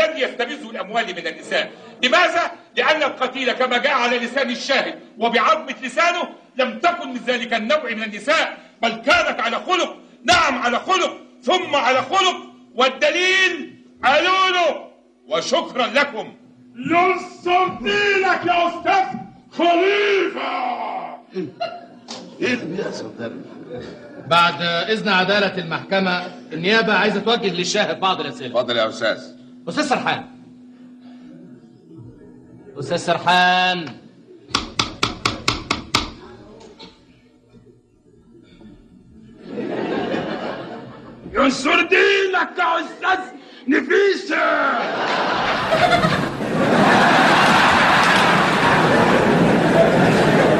الذي يستبز الأموال من النساء لماذا؟ لأن القتيل كما جاء على لسان الشاهد وبعظمة لسانه لم تكن من ذلك النوع من النساء بل كانت على خلق نعم على خلق ثم على خلق والدليل قالوا له وشكرا لكم يسترضينك يا أستاذ خليفة ايه اللي بيحصل ده؟ بعد إذن عدالة المحكمة النيابة عايزة توجه للشاهد بعض الأسئلة اتفضل يا استاذ أستاذ سرحان أستاذ سرحان يسترضينك يا أستاذ نفيسة